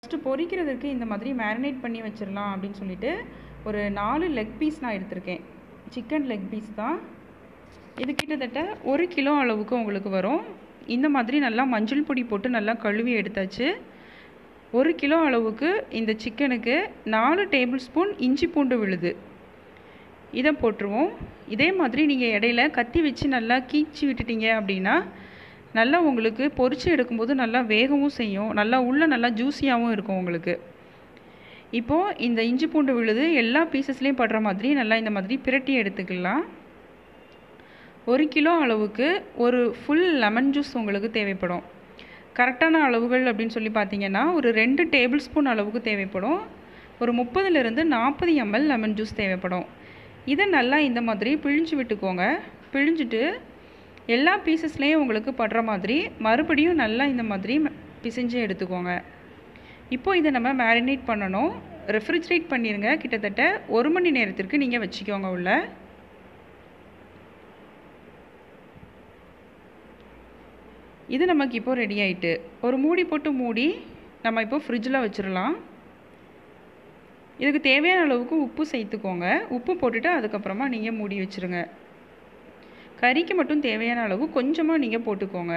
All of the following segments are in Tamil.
ஃபஸ்ட்டு பொரிக்கிறதுக்கு இந்த மாதிரி மேரினேட் பண்ணி வச்சிடலாம் அப்படின்னு சொல்லிட்டு ஒரு நாலு லெக் பீஸ் நான் எடுத்திருக்கேன் சிக்கன் லெக் பீஸ் தான் இது கிட்டத்தட்ட ஒரு கிலோ அளவுக்கு உங்களுக்கு வரும் இந்த மாதிரி நல்லா மஞ்சள் பொடி போட்டு நல்லா கழுவி எடுத்தாச்சு ஒரு கிலோ அளவுக்கு இந்த சிக்கனுக்கு நாலு டேபிள் ஸ்பூன் இஞ்சி பூண்டு விழுது இதை போட்டுருவோம் இதே மாதிரி நீங்கள் இடையில கத்தி வச்சு நல்லா கீச்சி விட்டுட்டீங்க அப்படின்னா நல்லா உங்களுக்கு பொரிச்சு எடுக்கும்போது நல்லா வேகவும் செய்யும் நல்லா உள்ளே நல்லா ஜூஸியாகவும் இருக்கும் உங்களுக்கு இப்போது இந்த இஞ்சி பூண்டு விழுது எல்லா பீசஸ்லேயும் படுற மாதிரி நல்லா இந்த மாதிரி பிரட்டி எடுத்துக்கலாம் ஒரு கிலோ அளவுக்கு ஒரு ஃபுல் லெமன் ஜூஸ் உங்களுக்கு தேவைப்படும் கரெக்டான அளவுகள் அப்படின்னு சொல்லி பார்த்தீங்கன்னா ஒரு ரெண்டு டேபிள் ஸ்பூன் அளவுக்கு தேவைப்படும் ஒரு முப்பதுலேருந்து நாற்பது எம்எல் லெமன் ஜூஸ் தேவைப்படும் இதை நல்லா இந்த மாதிரி பிழிஞ்சு விட்டுக்கோங்க பிழிஞ்சிட்டு எல்லா பீசஸ்லேயும் உங்களுக்கு படுற மாதிரி மறுபடியும் நல்லா இந்த மாதிரி பிசைஞ்சு எடுத்துக்கோங்க இப்போ இதை நம்ம மேரினேட் பண்ணணும் ரெஃப்ரிஜரேட் பண்ணிடுங்க கிட்டத்தட்ட ஒரு மணி நேரத்திற்கு நீங்கள் வச்சுக்கோங்க உள்ள இது நமக்கு இப்போ ரெடி ஆயிட்டு ஒரு மூடி போட்டு மூடி நம்ம இப்போ ஃப்ரிட்ஜில் வச்சிடலாம் இதுக்கு தேவையான அளவுக்கு உப்பு சேர்த்துக்கோங்க உப்பு போட்டுட்டு அதுக்கப்புறமா நீங்கள் மூடி வச்சுருங்க கறிக்கு மட்டும் தேவையான அளவு கொஞ்சமாக நீங்கள் போட்டுக்கோங்க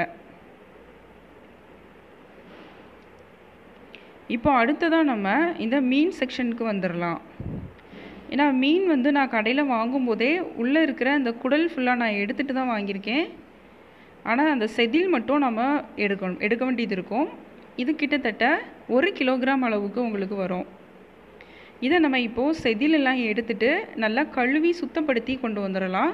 இப்போ அடுத்ததாக நம்ம இந்த மீன் செக்ஷனுக்கு வந்துடலாம் ஏன்னா மீன் வந்து நான் கடையில் வாங்கும்போதே உள்ளே இருக்கிற அந்த குடல் ஃபுல்லாக நான் எடுத்துகிட்டு தான் வாங்கியிருக்கேன் ஆனால் அந்த செதில் மட்டும் நம்ம எடுக்கணும் எடுக்க வேண்டியது இருக்கும் இது கிட்டத்தட்ட ஒரு கிலோகிராம் அளவுக்கு உங்களுக்கு வரும் இதை நம்ம இப்போது செதிலெல்லாம் எடுத்துட்டு நல்லா கழுவி சுத்தப்படுத்தி கொண்டு வந்துடலாம்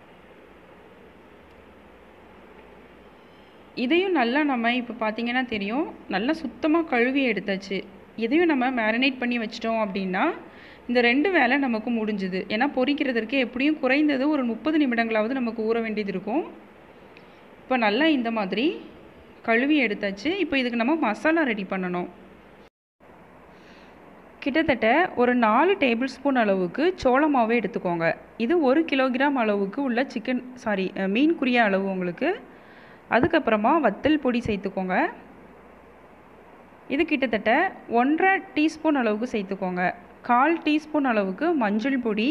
இதையும் நல்லா நம்ம இப்போ பார்த்தீங்கன்னா தெரியும் நல்லா சுத்தமாக கழுவி எடுத்தாச்சு இதையும் நம்ம மேரினேட் பண்ணி வச்சிட்டோம் அப்படின்னா இந்த ரெண்டு வேலை நமக்கு முடிஞ்சுது ஏன்னா பொரிக்கிறதற்கு எப்படியும் குறைந்தது ஒரு முப்பது நிமிடங்களாவது நமக்கு ஊற வேண்டியது இருக்கும் இப்போ நல்லா இந்த மாதிரி கழுவி எடுத்தாச்சு இப்போ இதுக்கு நம்ம மசாலா ரெடி பண்ணணும் கிட்டத்தட்ட ஒரு நாலு டேபிள் ஸ்பூன் அளவுக்கு சோள மாவே எடுத்துக்கோங்க இது ஒரு கிலோகிராம் அளவுக்கு உள்ள சிக்கன் சாரி மீன் குறிய அளவு உங்களுக்கு அதுக்கப்புறமா வத்தல் பொடி சேர்த்துக்கோங்க இது கிட்டத்தட்ட ஒன்றரை டீஸ்பூன் அளவுக்கு சேர்த்துக்கோங்க கால் டீஸ்பூன் அளவுக்கு மஞ்சள் பொடி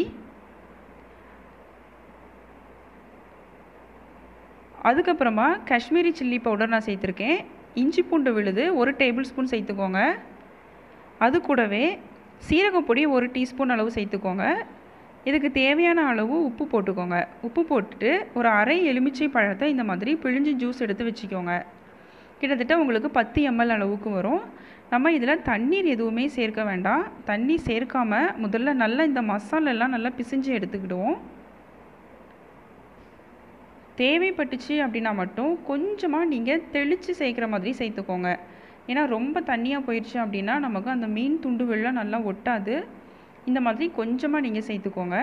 அதுக்கப்புறமா காஷ்மீரி சில்லி பவுடர் நான் சேர்த்துருக்கேன் இஞ்சி பூண்டு விழுது ஒரு டேபிள் ஸ்பூன் சேர்த்துக்கோங்க அது கூடவே சீரகப் பொடி ஒரு டீஸ்பூன் அளவு சேர்த்துக்கோங்க இதுக்கு தேவையான அளவு உப்பு போட்டுக்கோங்க உப்பு போட்டுட்டு ஒரு அரை எலுமிச்சை பழத்தை இந்த மாதிரி பிழிஞ்சு ஜூஸ் எடுத்து வச்சுக்கோங்க கிட்டத்தட்ட உங்களுக்கு பத்து எம்எல் அளவுக்கு வரும் நம்ம இதில் தண்ணீர் எதுவுமே சேர்க்க வேண்டாம் தண்ணி சேர்க்காம முதல்ல நல்லா இந்த மசாலெல்லாம் நல்லா பிசைஞ்சு எடுத்துக்கிடுவோம் தேவைப்பட்டுச்சு அப்படின்னா மட்டும் கொஞ்சமாக நீங்கள் தெளித்து சேர்க்குற மாதிரி சேர்த்துக்கோங்க ஏன்னா ரொம்ப தண்ணியாக போயிடுச்சு அப்படின்னா நமக்கு அந்த மீன் துண்டுகள்லாம் நல்லா ஒட்டாது இந்த மாதிரி கொஞ்சமாக நீங்கள் சேர்த்துக்கோங்க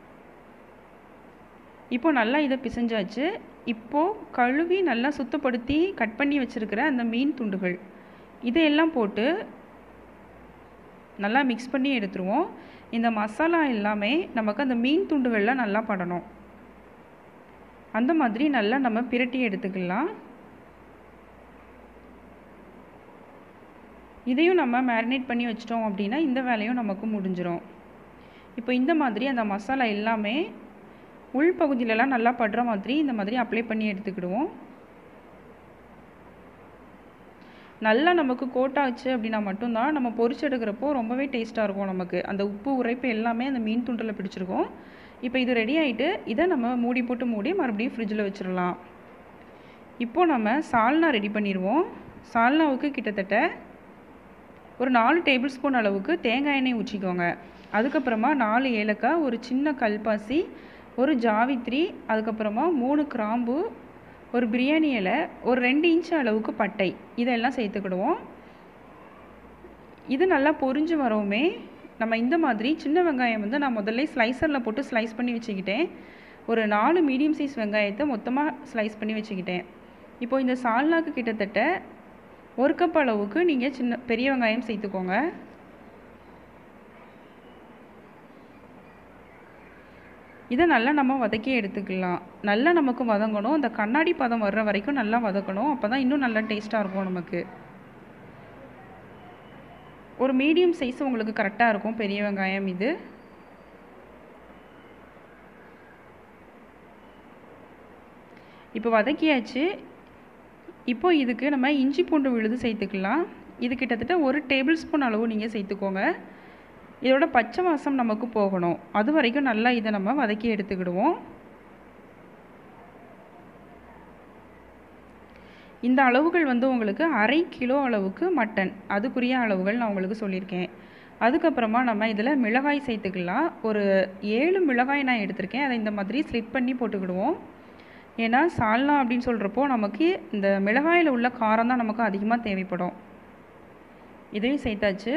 இப்போ நல்லா இதை பிசைஞ்சாச்சு இப்போது கழுவி நல்லா சுத்தப்படுத்தி கட் பண்ணி வச்சுருக்கிற அந்த மீன் துண்டுகள் இதையெல்லாம் போட்டு நல்லா மிக்ஸ் பண்ணி எடுத்துருவோம் இந்த மசாலா எல்லாமே நமக்கு அந்த மீன் துண்டுகளில் நல்லா படணும் அந்த மாதிரி நல்லா நம்ம பிரட்டி எடுத்துக்கலாம் இதையும் நம்ம மேரினேட் பண்ணி வச்சிட்டோம் அப்படின்னா இந்த வேலையும் நமக்கு முடிஞ்சிடும் இப்போ இந்த மாதிரி அந்த மசாலா எல்லாமே உள்பகுதியிலலாம் நல்லா படுற மாதிரி இந்த மாதிரி அப்ளை பண்ணி எடுத்துக்கிடுவோம் நல்லா நமக்கு கோட் ஆச்சு அப்படின்னா மட்டும்தான் நம்ம பொரிச்சு எடுக்கிறப்போ ரொம்பவே டேஸ்ட்டாக இருக்கும் நமக்கு அந்த உப்பு உரைப்பு எல்லாமே அந்த மீன் துண்டில் பிடிச்சிருக்கும் இப்போ இது ரெடி ஆகிட்டு இதை நம்ம மூடி போட்டு மூடி மறுபடியும் ஃப்ரிட்ஜில் வச்சிடலாம் இப்போது நம்ம சால்னா ரெடி பண்ணிடுவோம் சால்னாவுக்கு கிட்டத்தட்ட ஒரு நாலு டேபிள் ஸ்பூன் அளவுக்கு தேங்காய் எண்ணெய் ஊற்றிக்கோங்க அதுக்கப்புறமா நாலு ஏலக்காய் ஒரு சின்ன கல்பாசி ஒரு ஜாவித்ரி அதுக்கப்புறமா மூணு கிராம்பு ஒரு பிரியாணி இலை ஒரு ரெண்டு இன்ச்சு அளவுக்கு பட்டை இதெல்லாம் சேர்த்துக்கிடுவோம் இது நல்லா பொரிஞ்சு வரவுமே நம்ம இந்த மாதிரி சின்ன வெங்காயம் வந்து நான் முதல்ல ஸ்லைசரில் போட்டு ஸ்லைஸ் பண்ணி வச்சுக்கிட்டேன் ஒரு நாலு மீடியம் சைஸ் வெங்காயத்தை மொத்தமாக ஸ்லைஸ் பண்ணி வச்சுக்கிட்டேன் இப்போ இந்த சால்னாக்கு கிட்டத்தட்ட ஒரு கப் அளவுக்கு நீங்கள் சின்ன பெரிய வெங்காயம் சேர்த்துக்கோங்க இதை நல்லா நம்ம வதக்கி எடுத்துக்கலாம் நல்லா நமக்கு வதங்கணும் அந்த கண்ணாடி பதம் வர்ற வரைக்கும் நல்லா வதக்கணும் அப்போ தான் இன்னும் நல்லா டேஸ்ட்டாக இருக்கும் நமக்கு ஒரு மீடியம் சைஸ் உங்களுக்கு கரெக்டாக இருக்கும் பெரிய வெங்காயம் இது இப்போ வதக்கியாச்சு இப்போ இதுக்கு நம்ம இஞ்சி பூண்டு விழுது சேர்த்துக்கலாம் இது கிட்டத்தட்ட ஒரு டேபிள் ஸ்பூன் அளவு நீங்கள் சேர்த்துக்கோங்க இதோட பச்சை வாசம் நமக்கு போகணும் அது வரைக்கும் நல்லா இதை நம்ம வதக்கி எடுத்துக்கிடுவோம் இந்த அளவுகள் வந்து உங்களுக்கு அரை கிலோ அளவுக்கு மட்டன் அதுக்குரிய அளவுகள் நான் உங்களுக்கு சொல்லியிருக்கேன் அதுக்கப்புறமா நம்ம இதில் மிளகாய் சேர்த்துக்கலாம் ஒரு ஏழு மிளகாய் நான் எடுத்திருக்கேன் அதை இந்த மாதிரி ஸ்லிட் பண்ணி போட்டுக்கிடுவோம் ஏன்னா சால்னா அப்படின்னு சொல்கிறப்போ நமக்கு இந்த மிளகாயில் உள்ள காரம் தான் நமக்கு அதிகமாக தேவைப்படும் இதையும் சேர்த்தாச்சு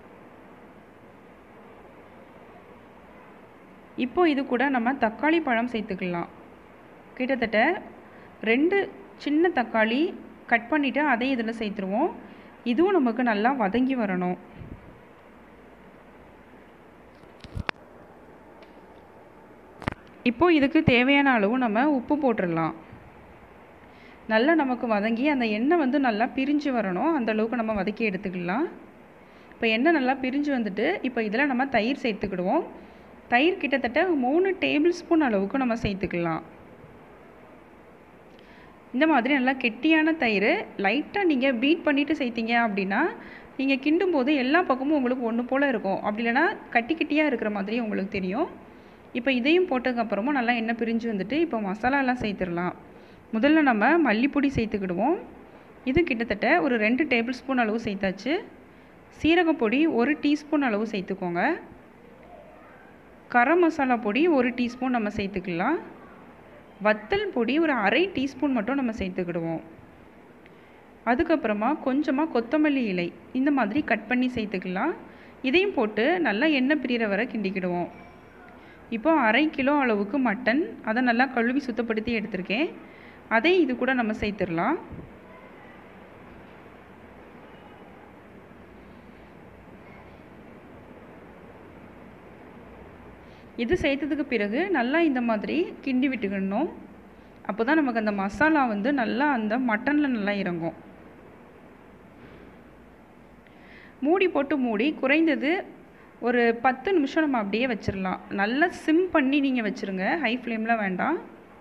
இப்போ இது கூட நம்ம தக்காளி பழம் சேர்த்துக்கலாம் கிட்டத்தட்ட ரெண்டு சின்ன தக்காளி கட் பண்ணிவிட்டு அதையும் இதில் சேர்த்துருவோம் இதுவும் நமக்கு நல்லா வதங்கி வரணும் இப்போது இதுக்கு தேவையான அளவு நம்ம உப்பு போட்டுடலாம் நல்லா நமக்கு வதங்கி அந்த எண்ணெய் வந்து நல்லா பிரிஞ்சு வரணும் அந்த அளவுக்கு நம்ம வதக்கி எடுத்துக்கலாம் இப்போ எண்ணெய் நல்லா பிரிஞ்சு வந்துட்டு இப்போ இதில் நம்ம தயிர் சேர்த்துக்கிடுவோம் தயிர் கிட்டத்தட்ட மூணு டேபிள் ஸ்பூன் அளவுக்கு நம்ம சேர்த்துக்கலாம் இந்த மாதிரி நல்லா கெட்டியான தயிர் லைட்டாக நீங்கள் பீட் பண்ணிவிட்டு சேர்த்தீங்க அப்படின்னா நீங்கள் கிண்டும் போது எல்லா பக்கமும் உங்களுக்கு ஒன்று போல் இருக்கும் அப்படி இல்லைன்னா கட்டி கட்டியாக இருக்கிற மாதிரி உங்களுக்கு தெரியும் இப்போ இதையும் போட்டதுக்கப்புறமும் நல்லா எண்ணெய் பிரிஞ்சு வந்துட்டு இப்போ மசாலாலாம் சேர்த்துடலாம் முதல்ல நம்ம மல்லிப்பொடி சேர்த்துக்கிடுவோம் இது கிட்டத்தட்ட ஒரு ரெண்டு டேபிள் ஸ்பூன் அளவு சேர்த்தாச்சு சீரகப்பொடி ஒரு டீஸ்பூன் அளவு சேர்த்துக்கோங்க கரம் மசாலா பொடி ஒரு டீஸ்பூன் நம்ம சேர்த்துக்கலாம் வத்தல் பொடி ஒரு அரை டீஸ்பூன் மட்டும் நம்ம சேர்த்துக்கிடுவோம் அதுக்கப்புறமா கொஞ்சமாக கொத்தமல்லி இலை இந்த மாதிரி கட் பண்ணி சேர்த்துக்கலாம் இதையும் போட்டு நல்லா எண்ணெய் பிரிகிற வரை கிண்டிக்கிடுவோம் இப்போ அரை கிலோ அளவுக்கு மட்டன் அதை நல்லா கழுவி சுத்தப்படுத்தி எடுத்திருக்கேன் அதை இது கூட நம்ம சேர்த்துடலாம் இது சேர்த்ததுக்கு பிறகு நல்லா இந்த மாதிரி கிண்டி விட்டுக்கணும் அப்போ தான் நமக்கு அந்த மசாலா வந்து நல்லா அந்த மட்டனில் நல்லா இறங்கும் மூடி போட்டு மூடி குறைந்தது ஒரு பத்து நிமிஷம் நம்ம அப்படியே வச்சிடலாம் நல்லா சிம் பண்ணி நீங்கள் வச்சுருங்க ஹை ஃப்ளேமில் வேண்டாம்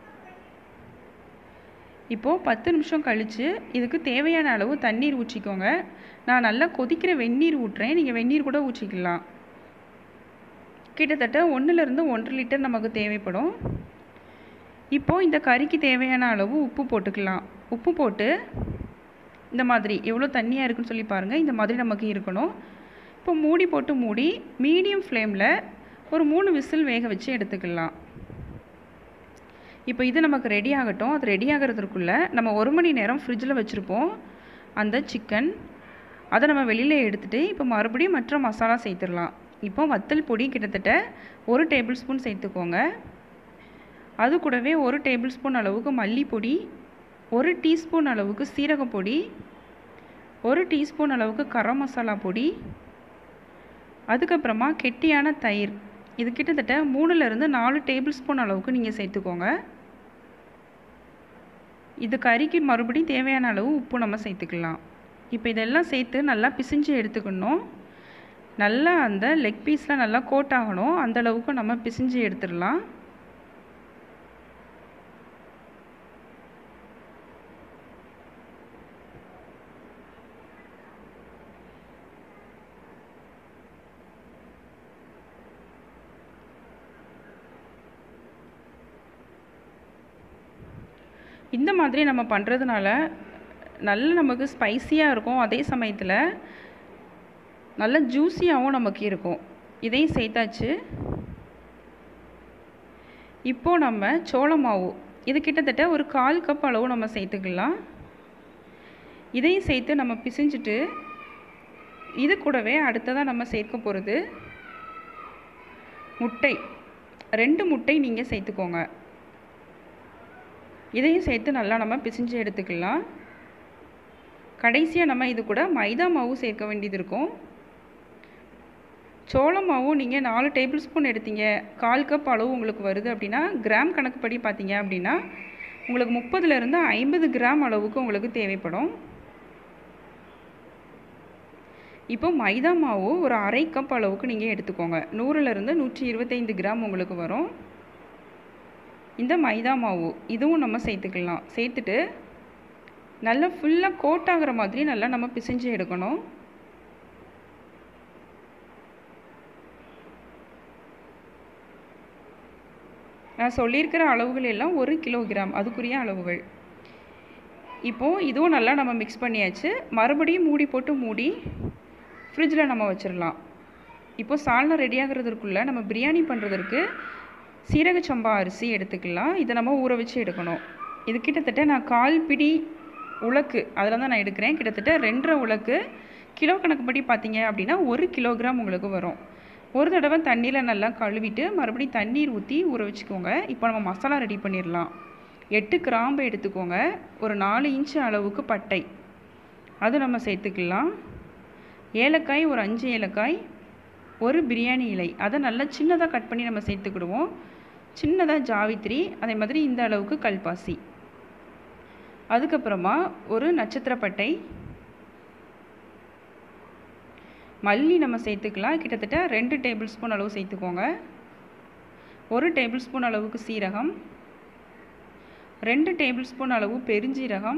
இப்போது பத்து நிமிஷம் கழித்து இதுக்கு தேவையான அளவு தண்ணீர் ஊற்றிக்கோங்க நான் நல்லா கொதிக்கிற வெந்நீர் ஊட்டுறேன் நீங்கள் வெந்நீர் கூட ஊற்றிக்கலாம் கிட்டத்தட்ட ஒன்றுலேருந்து ஒன்றரை லிட்டர் நமக்கு தேவைப்படும் இப்போது இந்த கறிக்கு தேவையான அளவு உப்பு போட்டுக்கலாம் உப்பு போட்டு இந்த மாதிரி எவ்வளோ தண்ணியாக இருக்குன்னு சொல்லி பாருங்கள் இந்த மாதிரி நமக்கு இருக்கணும் இப்போ மூடி போட்டு மூடி மீடியம் ஃப்ளேமில் ஒரு மூணு விசில் வேக வச்சு எடுத்துக்கலாம் இப்போ இது நமக்கு ரெடி ஆகட்டும் அது ரெடி ஆகிறதுக்குள்ளே நம்ம ஒரு மணி நேரம் ஃப்ரிட்ஜில் வச்சுருப்போம் அந்த சிக்கன் அதை நம்ம வெளியில் எடுத்துகிட்டு இப்போ மறுபடியும் மற்ற மசாலா சேர்த்துடலாம் இப்போ வத்தல் பொடி கிட்டத்தட்ட ஒரு டேபிள் ஸ்பூன் சேர்த்துக்கோங்க அது கூடவே ஒரு டேபிள் ஸ்பூன் அளவுக்கு மல்லிப்பொடி ஒரு டீஸ்பூன் அளவுக்கு சீரகப்பொடி ஒரு டீஸ்பூன் அளவுக்கு கரம் மசாலா பொடி அதுக்கப்புறமா கெட்டியான தயிர் இது கிட்டத்தட்ட மூணுலேருந்து நாலு டேபிள் ஸ்பூன் அளவுக்கு நீங்கள் சேர்த்துக்கோங்க இது கறிக்கு மறுபடியும் தேவையான அளவு உப்பு நம்ம சேர்த்துக்கலாம் இப்போ இதெல்லாம் சேர்த்து நல்லா பிசிஞ்சு எடுத்துக்கணும் நல்லா அந்த லெக் பீஸில் நல்லா கோட் ஆகணும் அந்த அளவுக்கு நம்ம பிசிஞ்சு எடுத்துடலாம் இந்த மாதிரி நம்ம பண்ணுறதுனால நல்ல நமக்கு ஸ்பைஸியாக இருக்கும் அதே சமயத்தில் நல்ல ஜூஸியாகவும் நமக்கு இருக்கும் இதையும் சேர்த்தாச்சு இப்போது நம்ம சோள மாவு இது கிட்டத்தட்ட ஒரு கால் கப் அளவு நம்ம சேர்த்துக்கலாம் இதையும் சேர்த்து நம்ம பிசைஞ்சிட்டு இது கூடவே அடுத்ததாக நம்ம சேர்க்க போகிறது முட்டை ரெண்டு முட்டை நீங்கள் சேர்த்துக்கோங்க இதையும் சேர்த்து நல்லா நம்ம பிசைஞ்சு எடுத்துக்கலாம் கடைசியாக நம்ம இது கூட மைதா மாவு சேர்க்க வேண்டியது இருக்கும் சோள மாவும் நீங்கள் நாலு டேபிள் ஸ்பூன் எடுத்தீங்க கால் கப் அளவு உங்களுக்கு வருது அப்படின்னா கிராம் கணக்குப்படி பார்த்தீங்க அப்படின்னா உங்களுக்கு முப்பதுலேருந்து ஐம்பது கிராம் அளவுக்கு உங்களுக்கு தேவைப்படும் இப்போ மைதா மாவு ஒரு அரை கப் அளவுக்கு நீங்கள் எடுத்துக்கோங்க நூறுலேருந்து நூற்றி இருபத்தைந்து கிராம் உங்களுக்கு வரும் இந்த மைதா மாவு இதுவும் நம்ம சேர்த்துக்கலாம் சேர்த்துட்டு நல்லா ஃபுல்லாக கோட் ஆகிற மாதிரி நல்லா நம்ம பிசைஞ்சு எடுக்கணும் நான் சொல்லியிருக்கிற அளவுகள் எல்லாம் ஒரு கிலோகிராம் அதுக்குரிய அளவுகள் இப்போது இதுவும் நல்லா நம்ம மிக்ஸ் பண்ணியாச்சு மறுபடியும் மூடி போட்டு மூடி ஃப்ரிட்ஜில் நம்ம வச்சிடலாம் இப்போது சால்னா ரெடி ஆகிறதுக்குள்ளே நம்ம பிரியாணி பண்ணுறதுக்கு சீரக சம்பா அரிசி எடுத்துக்கலாம் இதை நம்ம ஊற வச்சு எடுக்கணும் இது கிட்டத்தட்ட நான் கால் பிடி உலக்கு அதில் தான் நான் எடுக்கிறேன் கிட்டத்தட்ட ரெண்டரை உலக்கு கிலோ கணக்குப்படி பார்த்தீங்க அப்படின்னா ஒரு கிலோகிராம் உங்களுக்கு வரும் ஒரு தடவை தண்ணியில் நல்லா கழுவிட்டு மறுபடியும் தண்ணீர் ஊற்றி ஊற வச்சுக்கோங்க இப்போ நம்ம மசாலா ரெடி பண்ணிடலாம் எட்டு கிராம்பு எடுத்துக்கோங்க ஒரு நாலு இன்ச்சு அளவுக்கு பட்டை அது நம்ம சேர்த்துக்கலாம் ஏலக்காய் ஒரு அஞ்சு ஏலக்காய் ஒரு பிரியாணி இலை அதை நல்லா சின்னதாக கட் பண்ணி நம்ம சேர்த்துக்கிடுவோம் சின்னதாக ஜாவித்ரி அதே மாதிரி இந்த அளவுக்கு கல்பாசி அதுக்கப்புறமா ஒரு நட்சத்திரப்பட்டை மல்லி நம்ம சேர்த்துக்கலாம் கிட்டத்தட்ட ரெண்டு டேபிள் ஸ்பூன் அளவு சேர்த்துக்கோங்க ஒரு டேபிள் ஸ்பூன் அளவுக்கு சீரகம் ரெண்டு டேபிள் ஸ்பூன் அளவு பெருஞ்சீரகம்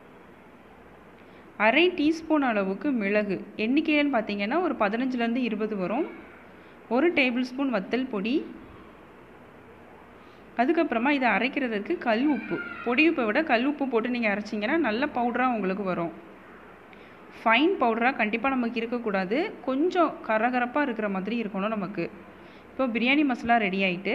அரை டீஸ்பூன் அளவுக்கு மிளகு எண்ணிக்கைன்னு பார்த்தீங்கன்னா ஒரு பதினஞ்சுலேருந்து இருபது வரும் ஒரு டேபிள் ஸ்பூன் வத்தல் பொடி அதுக்கப்புறமா இதை அரைக்கிறதுக்கு கல் உப்பு பொடி உப்பை விட கல் உப்பு போட்டு நீங்கள் அரைச்சிங்கன்னா நல்ல பவுடராக உங்களுக்கு வரும் ஃபைன் பவுடராக கண்டிப்பாக நமக்கு இருக்கக்கூடாது கொஞ்சம் கரகரப்பாக இருக்கிற மாதிரி இருக்கணும் நமக்கு இப்போ பிரியாணி மசாலா ரெடி ஆகிட்டு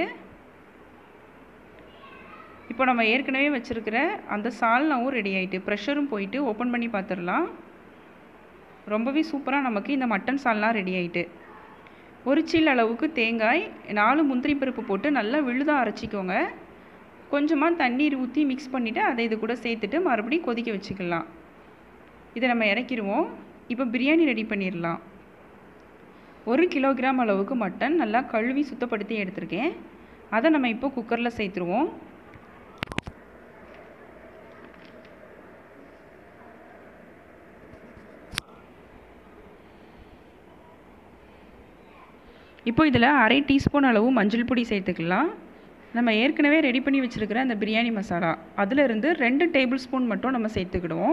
இப்போ நம்ம ஏற்கனவே வச்சுருக்கிற அந்த சால்னாவும் ரெடி ஆகிட்டு ப்ரெஷரும் போயிட்டு ஓப்பன் பண்ணி பார்த்துடலாம் ரொம்பவே சூப்பராக நமக்கு இந்த மட்டன் சால்னா ரெடி ஆகிட்டு ஒரு சில் அளவுக்கு தேங்காய் நாலு முந்திரி பருப்பு போட்டு நல்லா விழுதாக அரைச்சிக்கோங்க கொஞ்சமாக தண்ணீர் ஊற்றி மிக்ஸ் பண்ணிவிட்டு அதை இது கூட சேர்த்துட்டு மறுபடியும் கொதிக்க வச்சுக்கலாம் இதை நம்ம இறக்கிடுவோம் இப்போ பிரியாணி ரெடி பண்ணிடலாம் ஒரு கிலோகிராம் அளவுக்கு மட்டன் நல்லா கழுவி சுத்தப்படுத்தி எடுத்திருக்கேன் அதை நம்ம இப்போ குக்கரில் சேர்த்துருவோம் இப்போ இதில் அரை டீஸ்பூன் அளவு மஞ்சள் பொடி சேர்த்துக்கலாம் நம்ம ஏற்கனவே ரெடி பண்ணி வச்சுருக்கிற அந்த பிரியாணி மசாலா அதிலிருந்து ரெண்டு டேபிள் ஸ்பூன் மட்டும் நம்ம சேர்த்துக்கிடுவோம்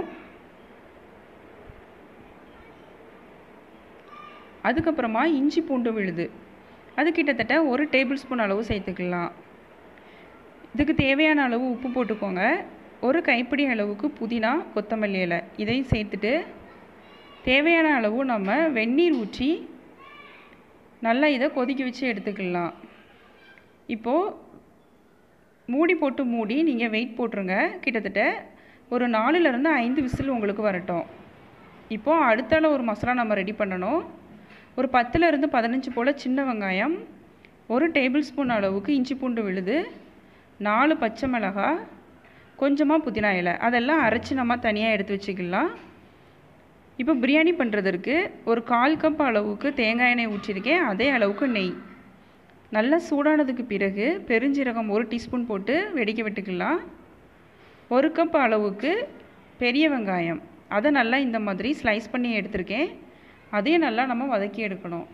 அதுக்கப்புறமா இஞ்சி பூண்டு விழுது அது கிட்டத்தட்ட ஒரு டேபிள் ஸ்பூன் அளவு சேர்த்துக்கலாம் இதுக்கு தேவையான அளவு உப்பு போட்டுக்கோங்க ஒரு கைப்பிடி அளவுக்கு புதினா கொத்தமல்லி இலை இதையும் சேர்த்துட்டு தேவையான அளவு நம்ம வெந்நீர் ஊற்றி நல்லா இதை கொதிக்க வச்சு எடுத்துக்கலாம் இப்போது மூடி போட்டு மூடி நீங்கள் வெயிட் போட்டுருங்க கிட்டத்தட்ட ஒரு நாலுலேருந்து ஐந்து விசில் உங்களுக்கு வரட்டும் இப்போது அடுத்தால ஒரு மசாலா நம்ம ரெடி பண்ணணும் ஒரு பத்துலேருந்து பதினஞ்சு போல் சின்ன வெங்காயம் ஒரு டேபிள் ஸ்பூன் அளவுக்கு இஞ்சி பூண்டு விழுது நாலு பச்சை மிளகாய் கொஞ்சமாக புதினா இலை அதெல்லாம் அரைச்சி நம்ம தனியாக எடுத்து வச்சுக்கலாம் இப்போ பிரியாணி பண்ணுறதற்கு ஒரு கால் கப் அளவுக்கு தேங்காய் எண்ணெய் ஊற்றிருக்கேன் அதே அளவுக்கு நெய் நல்லா சூடானதுக்கு பிறகு பெருஞ்சீரகம் ஒரு டீஸ்பூன் போட்டு வெடிக்க விட்டுக்கலாம் ஒரு கப் அளவுக்கு பெரிய வெங்காயம் அதை நல்லா இந்த மாதிரி ஸ்லைஸ் பண்ணி எடுத்திருக்கேன் அதையும் நல்லா நம்ம வதக்கி எடுக்கணும்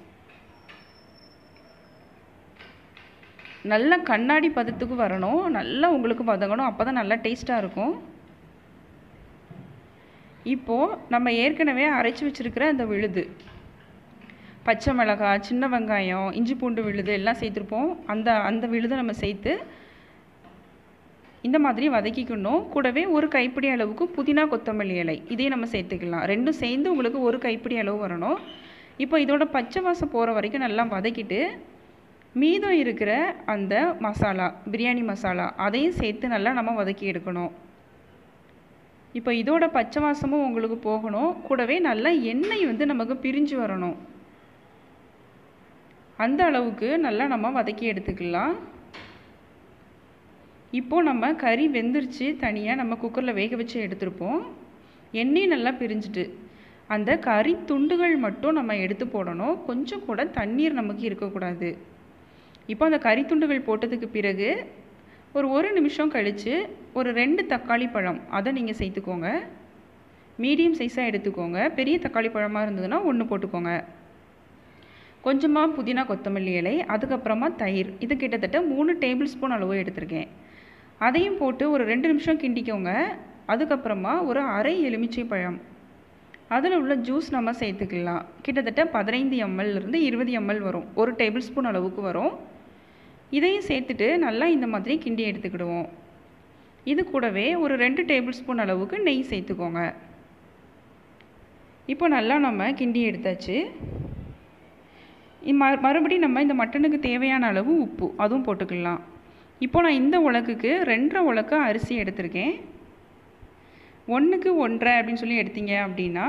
நல்ல கண்ணாடி பதத்துக்கு வரணும் நல்லா உங்களுக்கு வதங்கணும் அப்போ தான் நல்லா டேஸ்ட்டாக இருக்கும் இப்போது நம்ம ஏற்கனவே அரைச்சி வச்சுருக்கிற அந்த விழுது பச்சை மிளகாய் சின்ன வெங்காயம் இஞ்சி பூண்டு விழுது எல்லாம் சேர்த்துருப்போம் அந்த அந்த விழுதை நம்ம சேர்த்து இந்த மாதிரி வதக்கிக்கணும் கூடவே ஒரு கைப்பிடி அளவுக்கு புதினா கொத்தமல்லி இலை இதையும் நம்ம சேர்த்துக்கலாம் ரெண்டும் சேர்ந்து உங்களுக்கு ஒரு கைப்பிடி அளவு வரணும் இப்போ இதோட பச்சை வாசம் போகிற வரைக்கும் நல்லா வதக்கிட்டு மீதம் இருக்கிற அந்த மசாலா பிரியாணி மசாலா அதையும் சேர்த்து நல்லா நம்ம வதக்கி எடுக்கணும் இப்போ இதோட பச்சை வாசமும் உங்களுக்கு போகணும் கூடவே நல்லா எண்ணெய் வந்து நமக்கு பிரிஞ்சு வரணும் அந்த அளவுக்கு நல்லா நம்ம வதக்கி எடுத்துக்கலாம் இப்போது நம்ம கறி வெந்துருச்சு தனியாக நம்ம குக்கரில் வேக வச்சு எடுத்திருப்போம் எண்ணெய் நல்லா பிரிஞ்சுட்டு அந்த கறி துண்டுகள் மட்டும் நம்ம எடுத்து போடணும் கொஞ்சம் கூட தண்ணீர் நமக்கு இருக்கக்கூடாது இப்போ அந்த கறி துண்டுகள் போட்டதுக்கு பிறகு ஒரு ஒரு நிமிஷம் கழித்து ஒரு ரெண்டு தக்காளி பழம் அதை நீங்கள் சேர்த்துக்கோங்க மீடியம் சைஸாக எடுத்துக்கோங்க பெரிய தக்காளி பழமாக இருந்ததுன்னா ஒன்று போட்டுக்கோங்க கொஞ்சமாக புதினா கொத்தமல்லி இலை அதுக்கப்புறமா தயிர் இது கிட்டத்தட்ட மூணு டேபிள் ஸ்பூன் அளவு எடுத்திருக்கேன் அதையும் போட்டு ஒரு ரெண்டு நிமிஷம் கிண்டிக்கோங்க அதுக்கப்புறமா ஒரு அரை எலுமிச்சை பழம் அதில் உள்ள ஜூஸ் நம்ம சேர்த்துக்கலாம் கிட்டத்தட்ட பதினைந்து எம்எல்லிருந்து இருபது எம்எல் வரும் ஒரு டேபிள் ஸ்பூன் அளவுக்கு வரும் இதையும் சேர்த்துட்டு நல்லா இந்த மாதிரி கிண்டி எடுத்துக்கிடுவோம் இது கூடவே ஒரு ரெண்டு டேபிள் ஸ்பூன் அளவுக்கு நெய் சேர்த்துக்கோங்க இப்போ நல்லா நம்ம கிண்டி எடுத்தாச்சு ம மறுபடியும் நம்ம இந்த மட்டனுக்கு தேவையான அளவு உப்பு அதுவும் போட்டுக்கலாம் இப்போ நான் இந்த உலக்குக்கு ரெண்டரை உலக்கு அரிசி எடுத்திருக்கேன் ஒன்றுக்கு ஒன்றரை அப்படின்னு சொல்லி எடுத்தீங்க அப்படின்னா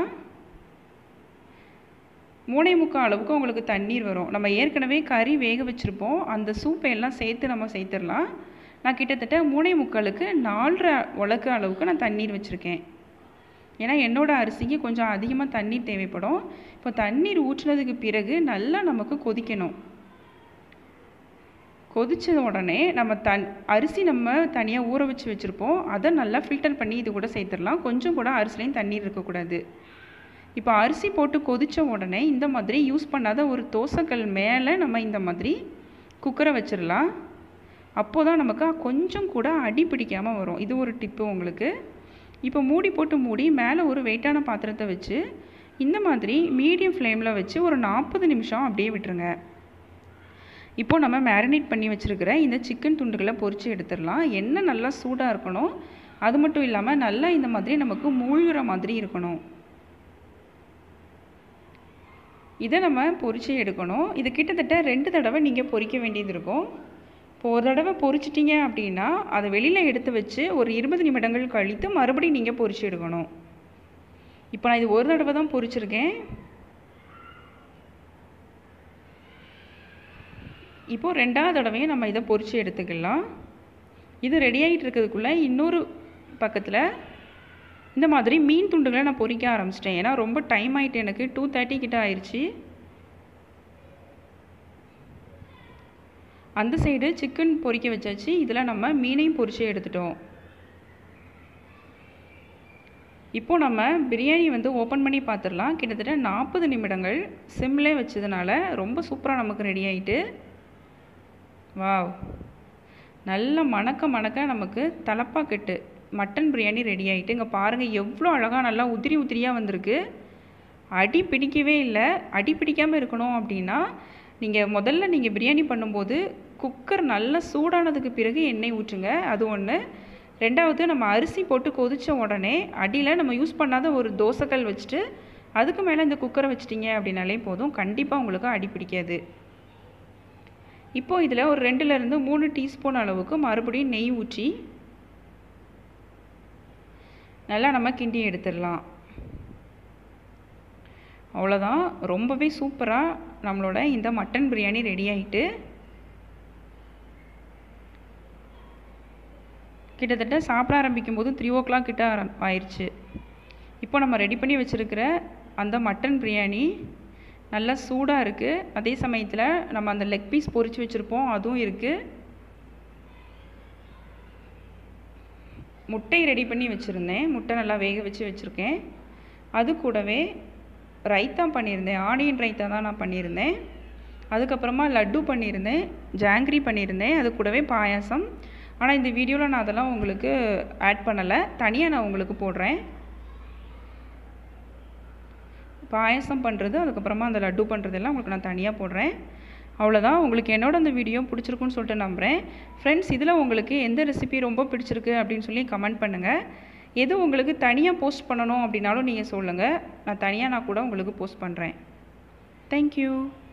மூணே முக்கால் அளவுக்கு உங்களுக்கு தண்ணீர் வரும் நம்ம ஏற்கனவே கறி வேக வச்சுருப்போம் அந்த சூப்பை எல்லாம் சேர்த்து நம்ம சேர்த்துடலாம் நான் கிட்டத்தட்ட மூணே முக்காலுக்கு நாலரை உலக்கு அளவுக்கு நான் தண்ணீர் வச்சுருக்கேன் ஏன்னா என்னோடய அரிசிக்கு கொஞ்சம் அதிகமாக தண்ணீர் தேவைப்படும் இப்போ தண்ணீர் ஊற்றினதுக்கு பிறகு நல்லா நமக்கு கொதிக்கணும் கொதித்த உடனே நம்ம தன் அரிசி நம்ம தனியாக ஊற வச்சு வச்சுருப்போம் அதை நல்லா ஃபில்டர் பண்ணி இது கூட சேர்த்துடலாம் கொஞ்சம் கூட அரிசிலையும் தண்ணீர் இருக்கக்கூடாது இப்போ அரிசி போட்டு கொதித்த உடனே இந்த மாதிரி யூஸ் பண்ணாத ஒரு தோசைக்கல் மேலே நம்ம இந்த மாதிரி குக்கரை வச்சிடலாம் அப்போ தான் நமக்கு கொஞ்சம் கூட அடி பிடிக்காமல் வரும் இது ஒரு டிப்பு உங்களுக்கு இப்போ மூடி போட்டு மூடி மேலே ஒரு வெயிட்டான பாத்திரத்தை வச்சு இந்த மாதிரி மீடியம் ஃப்ளேமில் வச்சு ஒரு நாற்பது நிமிஷம் அப்படியே விட்டுருங்க இப்போது நம்ம மேரினேட் பண்ணி வச்சுருக்கிற இந்த சிக்கன் துண்டுகளை பொரித்து எடுத்துடலாம் எண்ணெய் நல்லா சூடாக இருக்கணும் அது மட்டும் இல்லாமல் நல்லா இந்த மாதிரி நமக்கு மூழ்கிற மாதிரி இருக்கணும் இதை நம்ம பொரித்து எடுக்கணும் இது கிட்டத்தட்ட ரெண்டு தடவை நீங்கள் பொரிக்க வேண்டியது இருக்கும் இப்போ ஒரு தடவை பொரிச்சிட்டிங்க அப்படின்னா அதை வெளியில் எடுத்து வச்சு ஒரு இருபது நிமிடங்கள் கழித்து மறுபடியும் நீங்கள் பொரிச்சு எடுக்கணும் இப்போ நான் இது ஒரு தடவை தான் பொரிச்சிருக்கேன் இப்போது ரெண்டாவது தடவையும் நம்ம இதை பொரித்து எடுத்துக்கலாம் இது ரெடி ஆகிட்டு இருக்கிறதுக்குள்ளே இன்னொரு பக்கத்தில் இந்த மாதிரி மீன் துண்டுகளை நான் பொரிக்க ஆரம்பிச்சிட்டேன் ஏன்னா ரொம்ப டைம் ஆகிட்டு எனக்கு டூ தேர்ட்டி கிட்ட ஆயிடுச்சு அந்த சைடு சிக்கன் பொரிக்க வச்சாச்சு இதில் நம்ம மீனையும் பொரிச்சு எடுத்துட்டோம் இப்போ நம்ம பிரியாணி வந்து ஓப்பன் பண்ணி பார்த்துடலாம் கிட்டத்தட்ட நாற்பது நிமிடங்கள் சிம்லே வச்சதுனால ரொம்ப சூப்பராக நமக்கு ரெடி ஆகிட்டு வாவ் நல்ல மணக்க மணக்க நமக்கு தலப்பாக்கெட்டு மட்டன் பிரியாணி ரெடி ஆகிட்டு இங்கே பாருங்கள் எவ்வளோ அழகாக நல்லா உதிரி உதிரியாக வந்திருக்கு அடி பிடிக்கவே இல்லை அடி பிடிக்காமல் இருக்கணும் அப்படின்னா நீங்கள் முதல்ல நீங்கள் பிரியாணி பண்ணும்போது குக்கர் நல்லா சூடானதுக்கு பிறகு எண்ணெய் ஊற்றுங்க அது ஒன்று ரெண்டாவது நம்ம அரிசி போட்டு கொதித்த உடனே அடியில் நம்ம யூஸ் பண்ணாத ஒரு தோசைக்கல் வச்சுட்டு அதுக்கு மேலே இந்த குக்கரை வச்சிட்டிங்க அப்படின்னாலே போதும் கண்டிப்பாக உங்களுக்கு அடி பிடிக்காது இப்போது இதில் ஒரு ரெண்டுலேருந்து மூணு டீஸ்பூன் அளவுக்கு மறுபடியும் நெய் ஊற்றி நல்லா நம்ம கிண்டி எடுத்துடலாம் அவ்வளோதான் ரொம்பவே சூப்பராக நம்மளோட இந்த மட்டன் பிரியாணி ரெடி ஆகிட்டு கிட்டத்தட்ட சாப்பிட ஆரம்பிக்கும் போது த்ரீ ஓ கிளாக் கிட்ட ஆரம் ஆயிடுச்சு இப்போ நம்ம ரெடி பண்ணி வச்சுருக்கிற அந்த மட்டன் பிரியாணி நல்லா சூடாக இருக்குது அதே சமயத்தில் நம்ம அந்த லெக் பீஸ் பொரித்து வச்சுருப்போம் அதுவும் இருக்குது முட்டை ரெடி பண்ணி வச்சுருந்தேன் முட்டை நல்லா வேக வச்சு வச்சுருக்கேன் அது கூடவே ரைத்தா பண்ணியிருந்தேன் ஆனியன் ரைத்தா தான் நான் பண்ணியிருந்தேன் அதுக்கப்புறமா லட்டு பண்ணியிருந்தேன் ஜாங்கிரி பண்ணியிருந்தேன் அது கூடவே பாயாசம் ஆனால் இந்த வீடியோவில் நான் அதெல்லாம் உங்களுக்கு ஆட் பண்ணலை தனியாக நான் உங்களுக்கு போடுறேன் பாயசம் பண்ணுறது அதுக்கப்புறமா அந்த லட்டு பண்ணுறதெல்லாம் உங்களுக்கு நான் தனியாக போடுறேன் அவ்வளோதான் உங்களுக்கு என்னோட அந்த வீடியோ பிடிச்சிருக்குன்னு சொல்லிட்டு நம்புகிறேன் ஃப்ரெண்ட்ஸ் இதில் உங்களுக்கு எந்த ரெசிபி ரொம்ப பிடிச்சிருக்கு அப்படின்னு சொல்லி கமெண்ட் பண்ணுங்கள் எது உங்களுக்கு தனியாக போஸ்ட் பண்ணணும் அப்படின்னாலும் நீங்கள் சொல்லுங்கள் நான் தனியாக நான் கூட உங்களுக்கு போஸ்ட் பண்ணுறேன் தேங்க்யூ